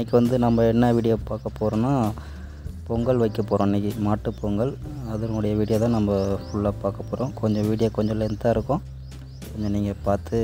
இன்றைக்கி வந்து நம்ம என்ன வீடியோ பார்க்க போகிறோன்னா பொங்கல் வைக்க போகிறோம் இன்றைக்கி மாட்டுப் பொங்கல் அதனுடைய வீடியோ தான் நம்ம ஃபுல்லாக பார்க்க போகிறோம் கொஞ்சம் வீடியோ கொஞ்சம் லென்த்தாக இருக்கும் கொஞ்சம் நீங்கள் பார்த்து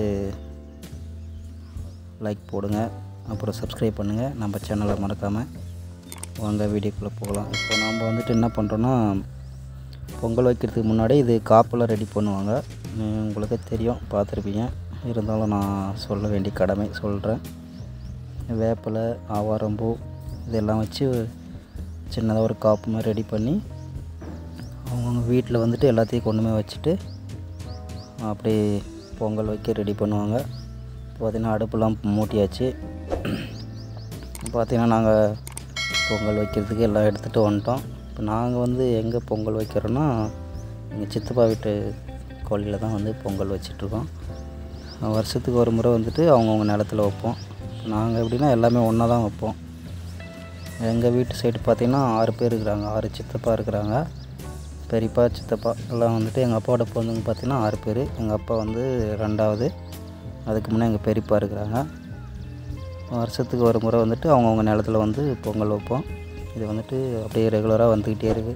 லைக் போடுங்க அப்புறம் சப்ஸ்கிரைப் பண்ணுங்கள் நம்ம சேனலை மறக்காமல் வாங்க வீடியோக்குள்ளே போகலாம் இப்போ நம்ம வந்துட்டு என்ன பண்ணுறோன்னா பொங்கல் வைக்கிறதுக்கு முன்னாடி இது காப்பெல்லாம் ரெடி பண்ணுவாங்க உம், உங்களுக்கு தெரியும் பார்த்துருப்பீங்க இருந்தாலும் நான் சொல்ல வேண்டிய கடமை சொல்கிறேன் வேப்பிலை ஆவாரம்பூ இதெல்லாம் வச்சு சின்னதாக ஒரு காப்பு மாதிரி ரெடி பண்ணி அவங்கவுங்க வீட்டில் வந்துட்டு எல்லாத்தையும் கொண்டு போய் வச்சுட்டு அப்படியே பொங்கல் வைக்க ரெடி பண்ணுவாங்க பார்த்திங்கன்னா அடுப்புலாம் மூட்டியாச்சு பார்த்திங்கன்னா நாங்கள் பொங்கல் வைக்கிறதுக்கு எல்லாம் எடுத்துகிட்டு வந்துட்டோம் இப்போ நாங்கள் வந்து எங்கே பொங்கல் வைக்கிறோன்னா எங்கள் சித்தப்பா வீட்டு கோழியில் தான் வந்து பொங்கல் வச்சிட்ருக்கோம் வருஷத்துக்கு ஒரு முறை வந்துட்டு அவங்கவுங்க நிலத்துல வைப்போம் நாங்கள் எப்படின்னா எல்லாமே ஒன்றா தான் வைப்போம் எங்கள் வீட்டு சைடு பார்த்திங்கன்னா ஆறு பேர் இருக்கிறாங்க ஆறு சித்தப்பா இருக்கிறாங்க பெரியப்பா சித்தப்பா எல்லாம் வந்துட்டு எங்கள் அப்பாவோட பொண்ணுங்க பார்த்திங்கன்னா ஆறு பேர் எங்கள் அப்பா வந்து ரெண்டாவது அதுக்கு முன்னே எங்கள் பெரியப்பா இருக்கிறாங்க வருஷத்துக்கு ஒரு முறை வந்துட்டு அவங்கவுங்க நிலத்துல வந்து பொங்கல் வைப்போம் இது வந்துட்டு அப்படியே ரெகுலராக வந்துக்கிட்டே இருக்குது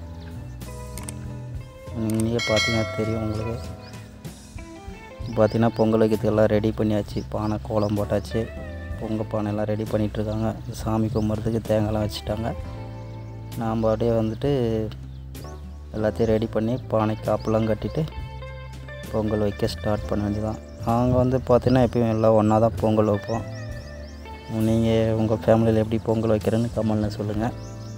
நீங்கள் பார்த்தீங்கன்னா தெரியும் உங்களுக்கு பார்த்தீங்கன்னா பொங்கல் வைக்கிறதுக்கு எல்லாம் ரெடி பண்ணியாச்சு பானை கோலம் போட்டாச்சு பொங்கல் பானையெல்லாம் ரெடி பண்ணிகிட்ருக்காங்க சாமி கும்பிட்றதுக்கு தேங்காய்லாம் வச்சுட்டாங்க நாம் அப்படியே வந்துட்டு எல்லாத்தையும் ரெடி பண்ணி பானை காப்பெல்லாம் கட்டிட்டு பொங்கல் வைக்க ஸ்டார்ட் பண்ண வேண்டியதான் நாங்கள் வந்து பார்த்தீங்கன்னா எப்பயும் எல்லாம் ஒன்றா தான் பொங்கல் வைப்போம் நீங்கள் உங்கள் ஃபேமிலியில் எப்படி பொங்கல் வைக்கிறேன்னு கமெண்டில் சொல்லுங்கள்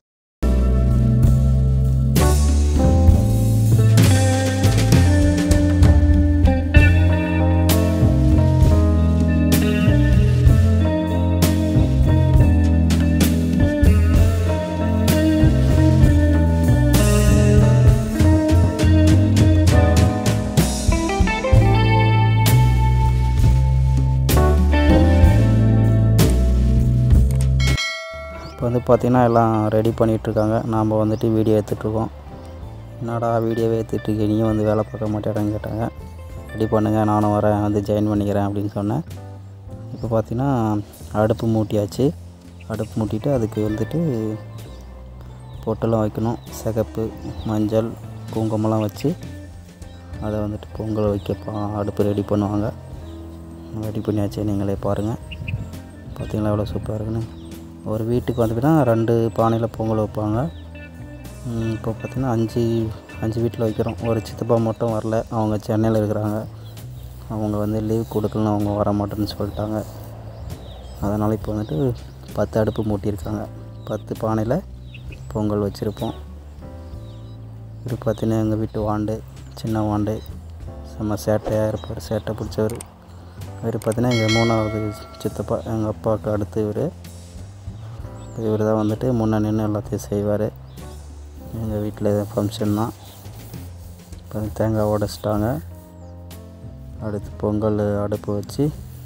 இப்போ வந்து பார்த்திங்கன்னா எல்லாம் ரெடி பண்ணிகிட்ருக்காங்க நாம் வந்துட்டு வீடியோ எடுத்துகிட்ருக்கோம் என்னடா வீடியோவே எடுத்துகிட்ருக்கீங்க நீயும் வந்து வேலை பார்க்க மாட்டேடான்னு கேட்டாங்க ரெடி பண்ணுங்கள் நானும் வரேன் வந்து ஜாயின் பண்ணிக்கிறேன் அப்படின்னு சொன்னேன் இப்போ பார்த்திங்கன்னா அடுப்பு மூட்டியாச்சு அடுப்பு மூட்டிட்டு அதுக்கு வந்துட்டு பொட்டெல்லாம் வைக்கணும் சிகப்பு மஞ்சள் குங்குமம்லாம் வச்சு அதை வந்துட்டு பொங்கல் வைக்க பா- அடுப்பு ரெடி பண்ணுவாங்க ரெடி பண்ணியாச்சு நீங்களே பாருங்கள் பார்த்தீங்களா எவ்வளோ சூப்பராக இருக்குன்னு ஒரு வீட்டுக்கு வந்துட்டுனா ரெண்டு பானையில் பொங்கல் வைப்பாங்க ம், இப்போ பார்த்திங்கன்னா அஞ்சு அஞ்சு வீட்டில் வைக்கிறோம் ஒரு சித்தப்பா மட்டும் வரல அவங்க சென்னையில் இருக்கிறாங்க அவங்க வந்து லீவ் கொடுக்கலன்னு அவங்க வர மாட்டேன்னு சொல்லிட்டாங்க அதனால் இப்போ வந்துட்டு பத்து அடுப்பு மூட்டியிருக்காங்க பத்து பானையில் பொங்கல் வச்சுருப்போம் இது பார்த்தீங்கன்னா எங்கள் வீட்டு வாண்டு சின்ன வாண்டு செம்ம சேட்டையாக இருப்பார் சேட்டை பிடிச்சவர் இவர் பார்த்தீங்கன்னா எங்கள் மூணாவது சித்தப்பா எங்கள் அப்பாவுக்கு அடுத்து இவர் இவர் தான் வந்துட்டு முன்னே நின்று எல்லாத்தையும் செய்வார் எங்கள் வீட்டில் ஃபங்க்ஷன் தான் இப்போ தேங்காய் உடச்சிட்டாங்க அடுத்து பொங்கல் அடுப்பு வச்சு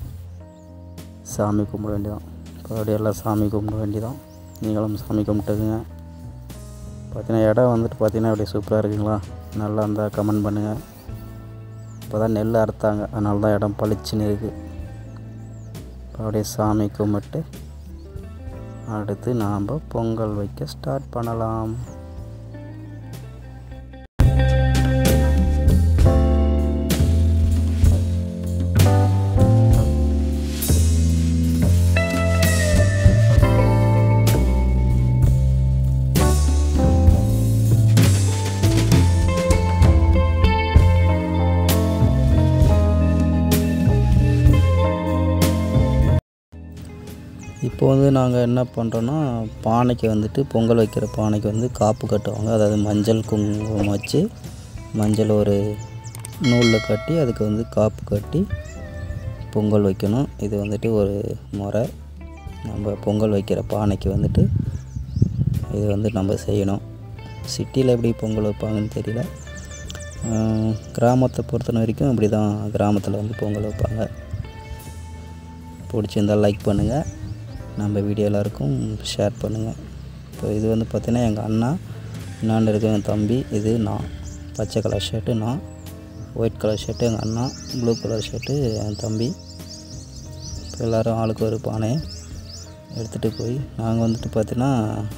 சாமி கும்பிட வேண்டியதான் இப்போ அப்படியே எல்லாம் சாமி கும்பிட வேண்டியதான் நீங்களும் சாமி கும்பிட்டுக்குங்க பார்த்தீங்கன்னா இடம் வந்துட்டு பார்த்தீங்கன்னா அப்படியே சூப்பராக இருக்குங்களா நல்லா இருந்தால் கமெண்ட் பண்ணுங்கள் இப்போ தான் நெல் அறுத்தாங்க அதனால தான் இடம் பளிச்சுன்னு இருக்குது இப்போ அப்படியே சாமி கும்பிட்டு அடுத்து நாம் பொங்கல் வைக்க ஸ்டார்ட் பண்ணலாம் இப்போ வந்து நாங்கள் என்ன பண்ணுறோன்னா பானைக்கு வந்துட்டு பொங்கல் வைக்கிற பானைக்கு வந்து காப்பு கட்டுவாங்க அதாவது மஞ்சள் குங்குமம் வச்சு மஞ்சள் ஒரு நூலில் கட்டி அதுக்கு வந்து காப்பு கட்டி பொங்கல் வைக்கணும் இது வந்துட்டு ஒரு முறை நம்ம பொங்கல் வைக்கிற பானைக்கு வந்துட்டு இது வந்து நம்ம செய்யணும் சிட்டியில் எப்படி பொங்கல் வைப்பாங்கன்னு தெரியல ஆஹ் கிராமத்தை பொறுத்த வரைக்கும் இப்படி தான் கிராமத்தில் வந்து பொங்கல் வைப்பாங்க பிடிச்சிருந்தால் லைக் பண்ணுங்கள் நம்ம வீடியோ எல்லாருக்கும் ஷேர் பண்ணுங்கள் இப்போ இது வந்து பார்த்திங்கன்னா எங்கள் அண்ணா என்னாண்டு இருக்க என் தம்பி இது நான் பச்சை கலர் ஷர்ட்டு நான் ஒயிட் கலர் ஷர்ட்டு எங்கள் அண்ணா ப்ளூ கலர் ஷர்ட்டு என் தம்பி இப்போ எல்லோரும் ஆளுக்கு ஒரு பானை எடுத்துகிட்டு போய் நாங்கள் வந்துட்டு பார்த்தீங்கன்னா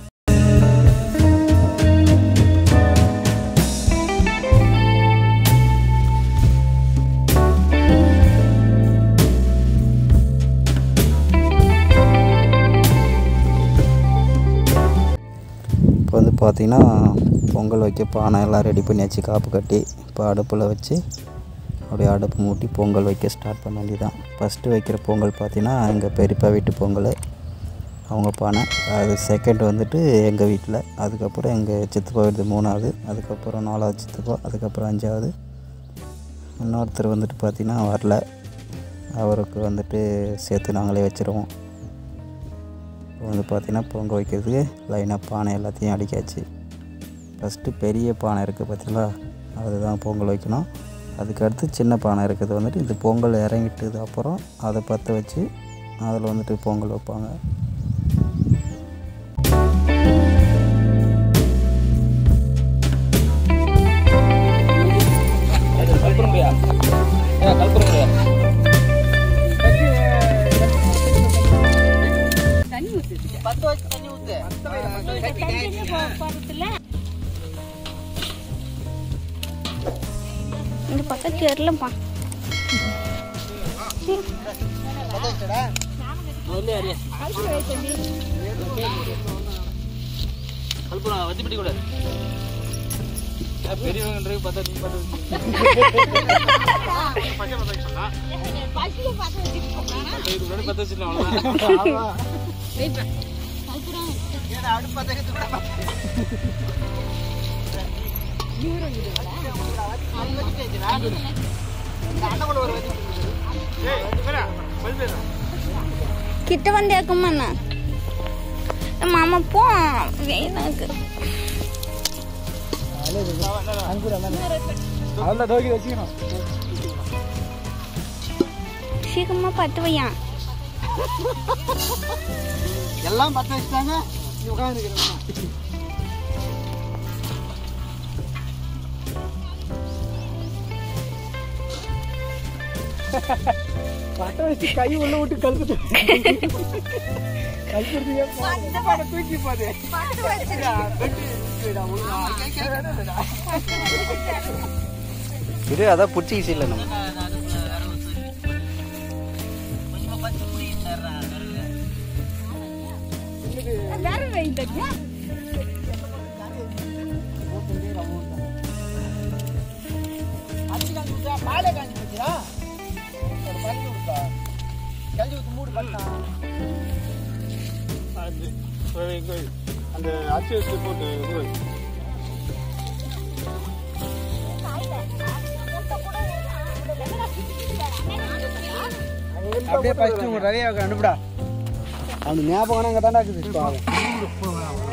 இப்போ வந்து பார்த்திங்கன்னா பொங்கல் வைக்க பானை எல்லாம் ரெடி பண்ணியாச்சு காப்பு கட்டி இப்போ அடுப்பில் வச்சு அப்படியே அடுப்பு மூட்டி பொங்கல் வைக்க ஸ்டார்ட் பண்ண வேண்டியதான் ஃபஸ்ட்டு வைக்கிற பொங்கல் பார்த்திங்கன்னா எங்கள் பெரியப்பா வீட்டு பொங்கல் அவங்க பானை அது செகண்ட் வந்துட்டு எங்கள் வீட்டில் அதுக்கப்புறம் எங்கள் சித்தப்பா வீட்டு மூணாவது அதுக்கப்புறம் நாலாவது சித்தப்பா அதுக்கப்புறம் அஞ்சாவது இன்னொருத்தர் வந்துட்டு பார்த்திங்கன்னா வரல அவருக்கு வந்துட்டு சேர்த்து நாங்களே வச்சுருவோம் இப்போ வந்து பார்த்திங்கன்னா பொங்கல் வைக்கிறதுக்கு லைனாக பானை எல்லாத்தையும் அடிக்காச்சு ஃபஸ்ட்டு பெரிய பானை இருக்குது பார்த்தீங்களா அதுதான் பொங்கல் வைக்கணும் அதுக்கடுத்து சின்ன பானை இருக்கிறது வந்துட்டு இது பொங்கல் இறங்கிட்டது அப்புறம் அதை பற்ற வச்சு அதில் வந்துட்டு பொங்கல் வைப்பாங்க இந்த பக்கத்து வரலப்பா கிட்ட வந்து ஏக்கம்மா மாமா போ வேணாக்கு சீக்கிரமா பத்து வையா எல்லாம் பத்த வச்சுட்டாங்க நீ உட்காந்துருக்கிறேன் பட்ட வச்சு கை உள்ள விட்டு கழுத்து கழுத்துறதுக்கே போதும் தூக்கி போது இது அதான் பிடிச்சிக்கிச்சு இல்லை நம்ம பாலே காஞ்சி போச்சியா ஒரு கஞ்சி விட்டா கஞ்சி ஊற்றி மூடு பண்ணா அந்த அச்சு வச்சு போட்டு இது வை. அப்படியே ஃபர்ஸ்ட் உங்க ரவியை அனுப்புடா அவனுக்கு ஞாபகம் அங்கே தானே இருக்குது பாவம்.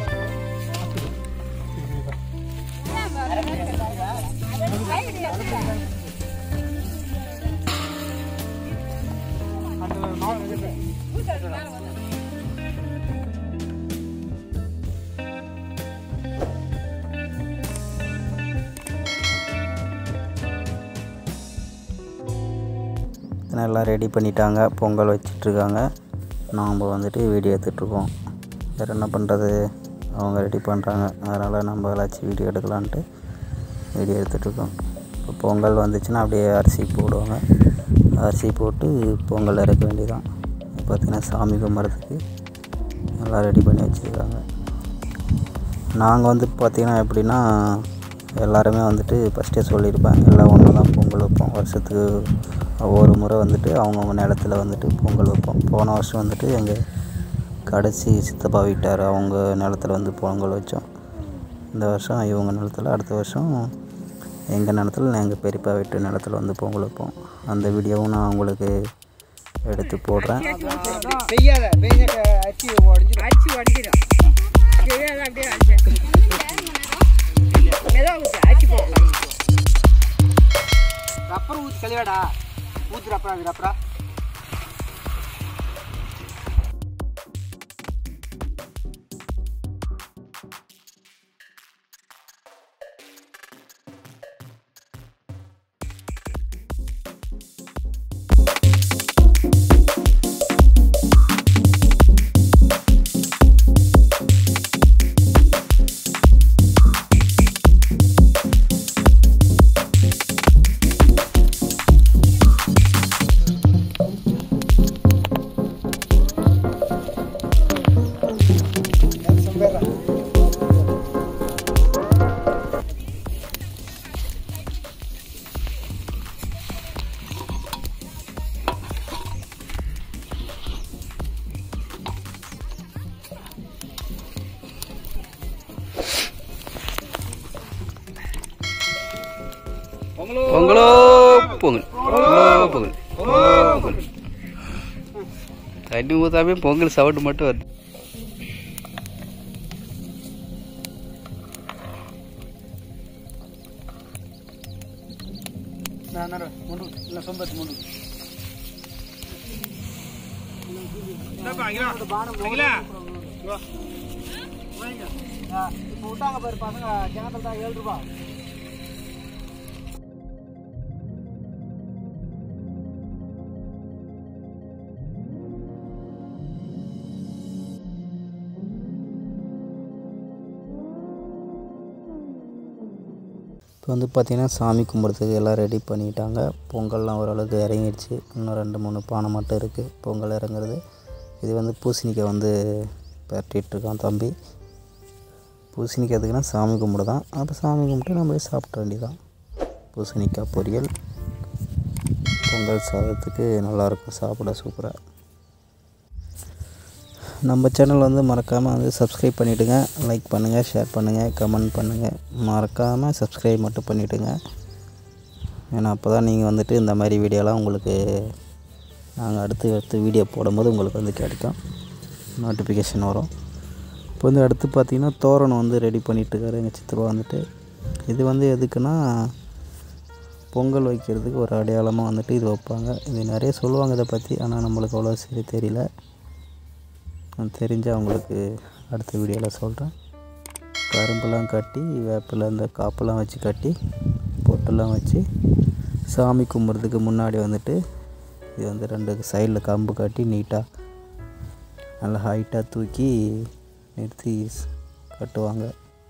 எல்லாம் ரெடி பண்ணிட்டாங்க பொங்கல் வச்சிட்ருக்காங்க நாம் வந்துட்டு வீடியோ எடுத்துகிட்ருக்கோம் வேறு என்ன பண்ணுறது அவங்க ரெடி பண்ணுறாங்க அதனால் நம்ம ஏதாச்சும் வீடியோ எடுக்கலான்ட்டு வீடியோ எடுத்துகிட்ருக்கோம் இப்போ பொங்கல் வந்துச்சுன்னா அப்படியே அரிசி போடுவாங்க அரிசி போட்டு பொங்கல் இறக்க வேண்டியதான் பார்த்திங்கன்னா சாமி கும்பிட்றதுக்கு எல்லாம் ரெடி பண்ணி வச்சுருக்காங்க நாங்கள் வந்து பார்த்திங்கன்னா எப்படின்னா எல்லாருமே வந்துட்டு ஃபஸ்ட்டே சொல்லியிருப்பேன் எல்லாம் ஒன்று தான் பொங்கல் வைப்போம் வருஷத்துக்கு ஒவ்வொரு முறை வந்துட்டு அவங்கவுங்க நிலத்துல வந்துட்டு பொங்கல் வைப்போம் போன வருஷம் வந்துட்டு எங்கள் கடைசி சித்தப்பா வீட்டார் அவங்க நிலத்துல வந்து பொங்கல் வச்சோம் இந்த வருஷம் இவங்க நிலத்துல அடுத்த வருஷம் எங்கள் நிலத்துல எங்கள் பெரியப்பா வீட்டு நிலத்துல வந்து பொங்கல் வைப்போம் அந்த வீடியோவும் நான் உங்களுக்கு எடுத்து போடுறேன் பெய்யாத பெய்ய அரிசி உடஞ்சிடும் அரிசி உடஞ்சிடும் பெய்யாத அப்படியே அரிசி அரிசி போடலாம் ரப்பர் ஊற்றி கழிவாடா ஊத்து ரப்பரா அது ரப்பரா பொங்கலோ பொங்கல் பொங்கலோ பொங்கல் பொங்கலோ பொங்கல் தண்ணி ஊத்தாமே பொங்கல் சவுண்டு மட்டும் வருது ನಾನು ಮುಂಡು ಇಲ್ಲ ಸೊಂಬತ್ತು ಮುಂಡು இப்போ விட்டாங்க பாரு பசங்க கிணத்துல தான் ஏழு ரூபா இப்போ வந்து பார்த்திங்கன்னா சாமி கும்பிட்றதுக்கு எல்லாம் ரெடி பண்ணிட்டாங்க பொங்கல்லாம் ஓரளவுக்கு இறங்கிடுச்சு இன்னும் ரெண்டு மூணு பானை மட்டும் இருக்குது பொங்கல் இறங்குறது இது வந்து பூசணிக்காய் வந்து பரட்டிட்டு இருக்கான் தம்பி பூசணிக்காய் எதுக்குன்னா சாமி கும்பிட தான் அப்போ சாமி கும்பிட்டு நம்மளே சாப்பிட வேண்டியதான் பூசணிக்காய் பொரியல் பொங்கல் சாதத்துக்கு நல்லாயிருக்கும் சாப்பிட சூப்பராக நம்ம சேனல் வந்து மறக்காமல் வந்து சப்ஸ்கிரைப் பண்ணிவிடுங்க லைக் பண்ணுங்கள் ஷேர் பண்ணுங்கள் கமெண்ட் பண்ணுங்கள் மறக்காமல் சப்ஸ்கிரைப் மட்டும் பண்ணிவிடுங்க ஏன்னா அப்போ தான் நீங்கள் வந்துட்டு இந்த மாதிரி வீடியோலாம் உங்களுக்கு நாங்கள் அடுத்து அடுத்து வீடியோ போடும்போது உங்களுக்கு வந்து கிடைக்கும் நோட்டிஃபிகேஷன் வரும் இப்போ வந்து அடுத்து பார்த்திங்கன்னா தோரணம் வந்து ரெடி பண்ணிகிட்ருக்காரு எங்கள் சித்தப்பா வந்துட்டு இது வந்து எதுக்குன்னா பொங்கல் வைக்கிறதுக்கு ஒரு அடையாளமாக வந்துட்டு இது வைப்பாங்க இது நிறைய சொல்லுவாங்க இதை பற்றி ஆனால் நம்மளுக்கு அவ்வளோ சரி தெரியல நான் தெரிஞ்ச அவங்களுக்கு அடுத்த வீடியோவில் சொல்கிறேன் கரும்புலாம் கட்டி வேப்பில் அந்த காப்பெல்லாம் வச்சு கட்டி பொட்டெல்லாம் வச்சு சாமி கும்பிட்றதுக்கு முன்னாடி வந்துட்டு இது வந்து ரெண்டு சைடில் கம்பு கட்டி நீட்டாக நல்லா ஹைட்டாக தூக்கி நிறுத்தி ஸ்- கட்டுவாங்க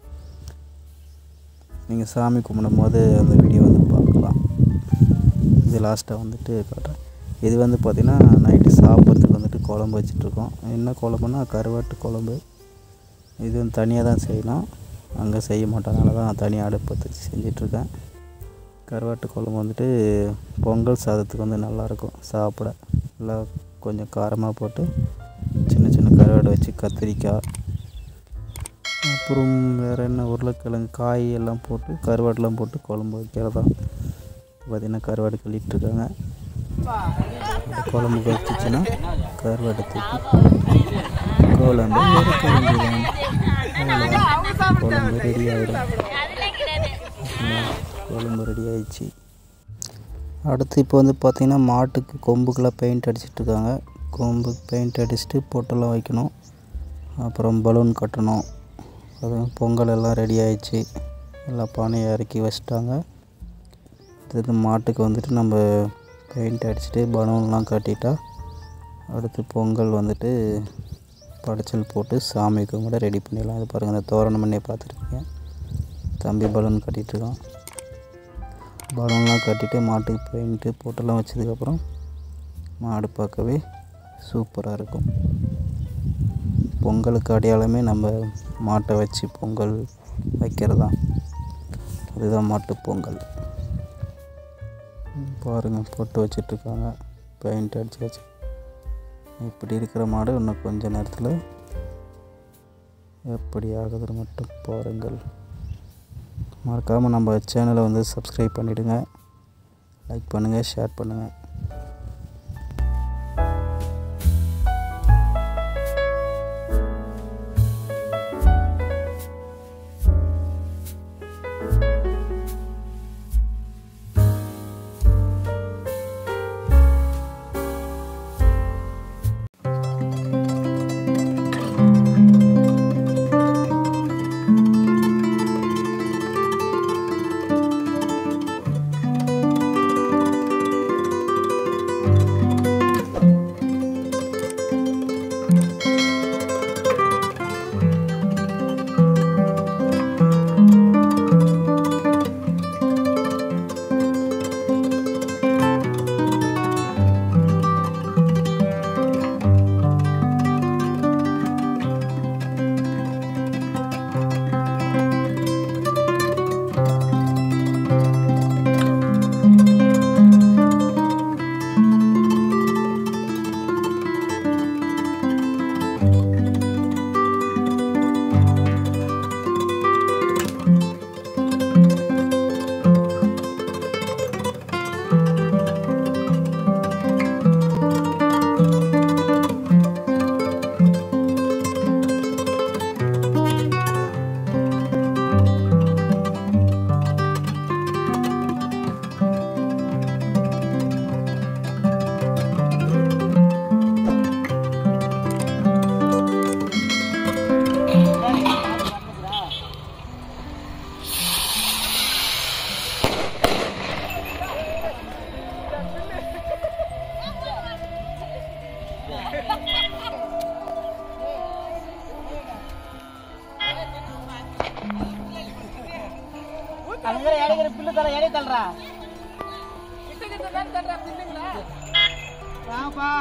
நீங்கள் சாமி கும்பிடும் போது அந்த வீடியோ வந்து பார்க்கலாம் இது லாஸ்ட்டாக வந்துட்டு காட்டுறேன் இது வந்து பார்த்திங்கன்னா நைட்டு சாப்பிட்றதுக்கு வந்துட்டு குழம்பு வச்சிட்ருக்கோம் என்ன குழம்புனா கருவாட்டு குழம்பு இது வந்து தனியாக தான் செய்யணும் அங்கே செய்ய மாட்டனால தான் தனியாக அடுப்பு பற்ற வச்சு செஞ்சிட்ருக்கேன் கருவாட்டு குழம்பு வந்துட்டு பொங்கல் சாதத்துக்கு வந்து நல்லாயிருக்கும் சாப்பிட நல்லா கொஞ்சம் காரமாக போட்டு சின்ன சின்ன கருவாடு வச்சு கத்திரிக்காய் அப்புறம் வேறு என்ன உருளைக்கிழங்கு காய் எல்லாம் போட்டு கருவாடெலாம் போட்டு குழம்பு வைக்கிறது தான் பார்த்திங்கன்னா கருவாடு கழிட்டுருக்காங்க அந்த குழம்பு வச்சுச்சுன்னா கருவாடை தூக்கி குழம்பு இறக்க வேண்டியதான் அவ்வளோதான். குழம்பு ரெடி ஆகிடும் குழம்பு ரெடி ஆயிடுச்சு அடுத்து இப்போ வந்து பார்த்திங்கன்னா மாட்டுக்கு கொம்புக்கெல்லாம் பெயிண்ட் அடிச்சிட்ருக்காங்க கொம்புக்கு பெயிண்ட் அடிச்சுட்டு பொட்டெல்லாம் வைக்கணும் அப்புறம் பலூன் கட்டணும் அதுவும் பொங்கல் எல்லாம் ரெடி ஆயிடுச்சு எல்லா பானையை இறக்கி வச்சிட்டாங்க அடுத்தது மாட்டுக்கு வந்துட்டு நம்ம பெயிண்ட் அடிச்சுட்டு பலூன்லாம் கட்டிட்டா அடுத்து பொங்கல் வந்துட்டு படைச்சல் போட்டு சாமி கும்பிட ரெடி பண்ணிடலாம் இது பாருங்கள் இந்த தோரணம் பண்ணி பார்த்துருக்கீங்க தம்பி பலூன் கட்டிகிட்ருக்கான் பலூன்லாம் கட்டிட்டு மாட்டுக்கு பெயிண்ட்டு போட்டெல்லாம் வச்சதுக்கப்புறம் மாடு பார்க்கவே சூப்பராக இருக்கும் பொங்கலுக்கு அடையாளமே நம்ம மாட்டை வச்சு பொங்கல் வைக்கிறது தான் அதுதான் மாட்டுப் பொங்கல் பாருங்கள் போட்டு வச்சிட்ருக்காங்க பெயிண்ட் அடிச்சாச்சு இப்படி இருக்கிற மாடு இன்னும் கொஞ்ச நேரத்தில் எப்படி ஆகுதுன்னு மட்டும் பாருங்கள் மறக்காமல் நம்ம சேனலை வந்து சப்ஸ்கிரைப் பண்ணிவிடுங்க லைக் பண்ணுங்கள் ஷேர் பண்ணுங்கள் தர எடை தள்ளுறா வாப்பா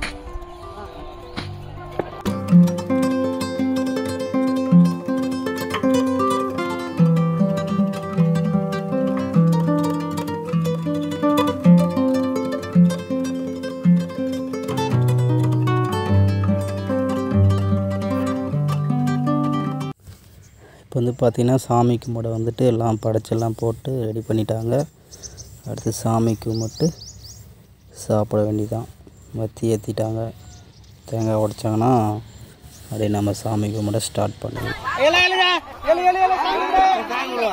இப்போ வந்து பார்த்திங்கன்னா சாமி கும்பிட வந்துட்டு எல்லாம் படைச்செல்லாம் போட்டு ரெடி பண்ணிட்டாங்க அடுத்து சாமி கும்பிட்டு சாப்பிட வேண்டியதான் மத்தி ஏற்றிட்டாங்க தேங்காய் உடைச்சாங்கன்னா அப்படியே நம்ம சாமி கும்பிட ஸ்டார்ட் பண்ணுவோம் எழு எழுடா எழு எழு எழு சாப்பிடு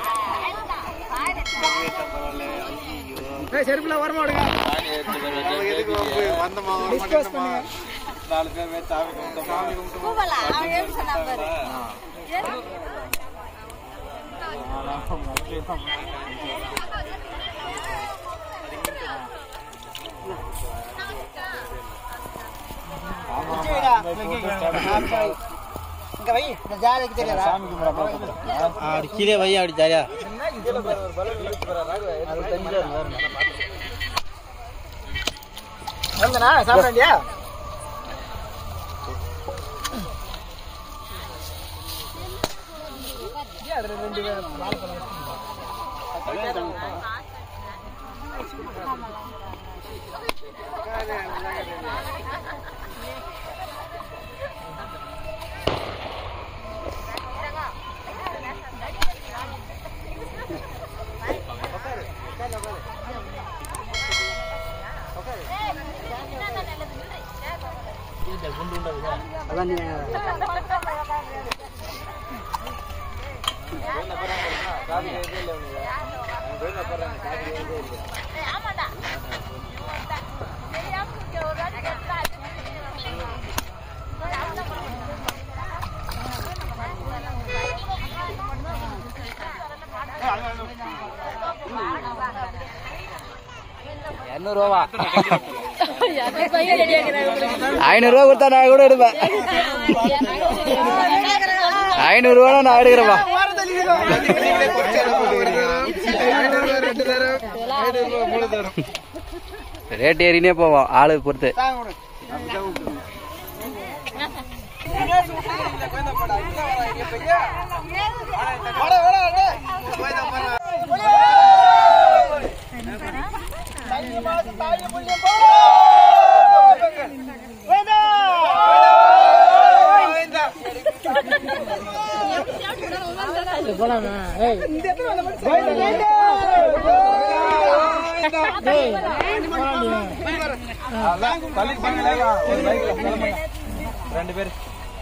ஏய் செருப்புல வரமா விடுங்க டிஸ்கஸ் பண்ணுங்க நாலு பேர் போய் சாமி கும்பிட்டோம் சாமி கும்பிட்டு இங்க வை இந்த ஜாலிக்கு தெரியாதா சாமி கும்பிட போகிறோம் அப்படி கீழே வை அப்படி ஜாலியா வந்தனா சாப்பிட இல்லையா அதான் நீ இரநூறுவா ஐநூறுரூவா கொடுத்தா நான் கூட எடுப்பேன் ஐநூறுரூவா நான் எடுக்கிறேன்ப்பா ரேட் ஏறினே போவோம் ஆளு பொறுத்து ரெண்டு பேர்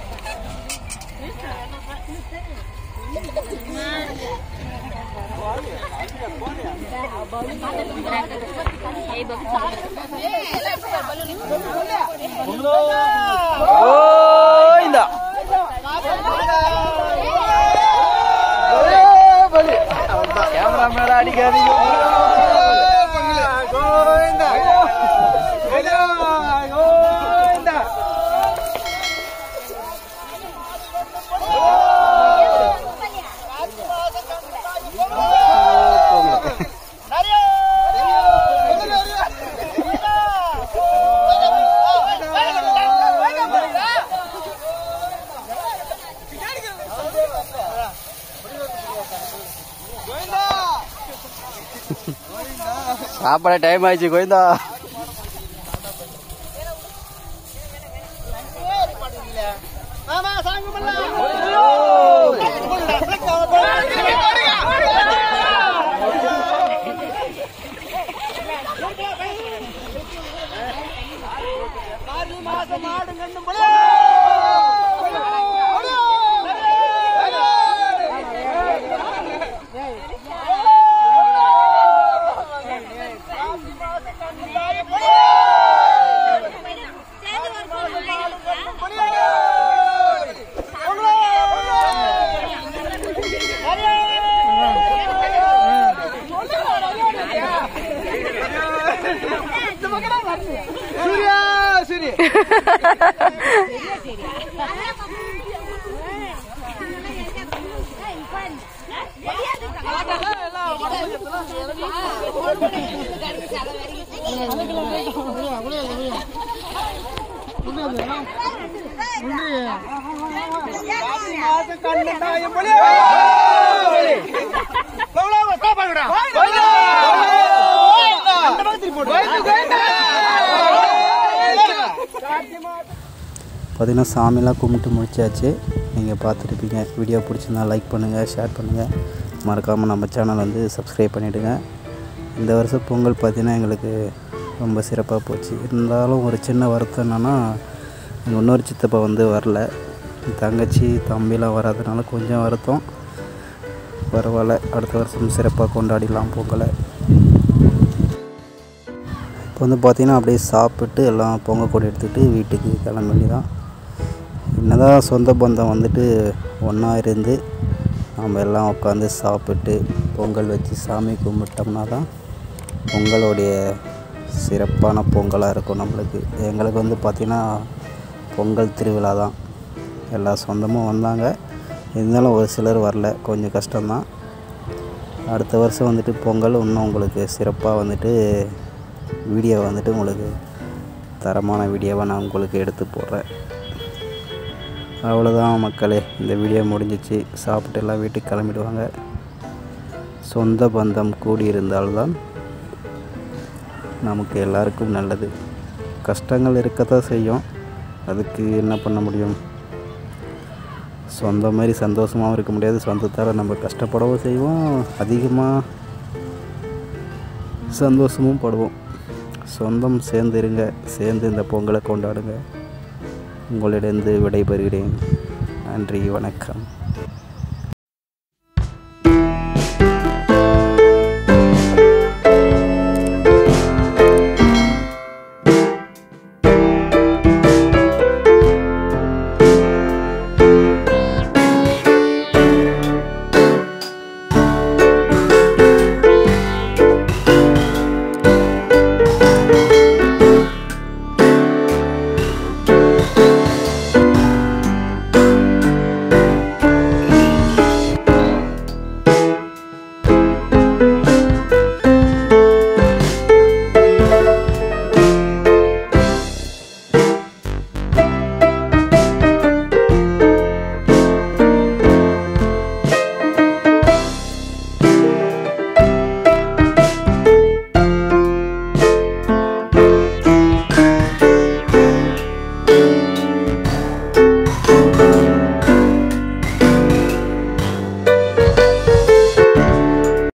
கோயிந்தா கேமரா மேல அடிக்காதீங்க சாப்பாடு டைம் ஆயிடுச்சு கோயிந்தா மாமா சாமி மாசம் மாடு கண்ணும் சூர்யா சூரிய பார்த்திங்கன்னா சாமிலாம் கும்பிட்டு முடிச்சாச்சு நீங்கள் பார்த்துருப்பீங்க வீடியோ பிடிச்சிருந்தா லைக் பண்ணுங்கள் ஷேர் பண்ணுங்கள் மறக்காமல் நம்ம சேனல் வந்து சப்ஸ்கிரைப் பண்ணிவிடுங்க இந்த வருஷம் பொங்கல் பார்த்திங்கன்னா எங்களுக்கு ரொம்ப சிறப்பாக போச்சு இருந்தாலும் ஒரு சின்ன வருத்தம் என்னென்னா எங்கள் இன்னொரு சித்தப்பா வந்து வரல என் தங்கச்சி தம்பிலாம் வராதனால கொஞ்சம் வருத்தம் பரவாயில்ல அடுத்த வருஷம் சிறப்பாக கொண்டாடிடலாம் பொங்கலை இப்போ வந்து பார்த்திங்கன்னா அப்படியே சாப்பிட்டு எல்லாம் பொங்கல் கொடி எடுத்துகிட்டு வீட்டுக்கு கிளம்ப வேண்டியதான் என்னதான் சொந்த பந்தம் வந்துட்டு ஒன்றா இருந்து நம்ம எல்லாம் உட்காந்து சாப்பிட்டு பொங்கல் வச்சு சாமி கும்பிட்டோம்னா தான் பொங்கலோடைய சிறப்பான பொங்கலாக இருக்கும் நம்மளுக்கு எங்களுக்கு வந்து பார்த்திங்கன்னா பொங்கல் திருவிழா தான் எல்லா சொந்தமும் வந்தாங்க இருந்தாலும் ஒரு சிலர் வரல கொஞ்சம் கஷ்டம்தான் அடுத்த வருஷம் வந்துட்டு பொங்கல் இன்னும் உங்களுக்கு சிறப்பாக வந்துட்டு வீடியோ வந்துட்டு உங்களுக்கு தரமான வீடியோவை நான் உங்களுக்கு எடுத்து போடுறேன் அவ்வளோதான் மக்களே இந்த வீடியோ முடிஞ்சிச்சு சாப்பிட்டு எல்லாம் வீட்டுக்கு கிளம்பிடுவாங்க சொந்த பந்தம் கூடியிருந்தால்தான் நமக்கு எல்லாருக்கும் நல்லது கஷ்டங்கள் இருக்கத்தான் செய்யும் அதுக்கு என்ன பண்ண முடியும் சொந்த மாதிரி சந்தோஷமாகவும் இருக்க முடியாது சொந்தத்தால் நம்ம கஷ்டப்படவும் செய்வோம் அதிகமாக சந்தோஷமும் படுவோம் சொந்தம் சேர்ந்து இருங்க சேர்ந்து இந்த பொங்கலை கொண்டாடுங்க உங்களிடந்து விடைபெறுகிறேன் நன்றி வணக்கம்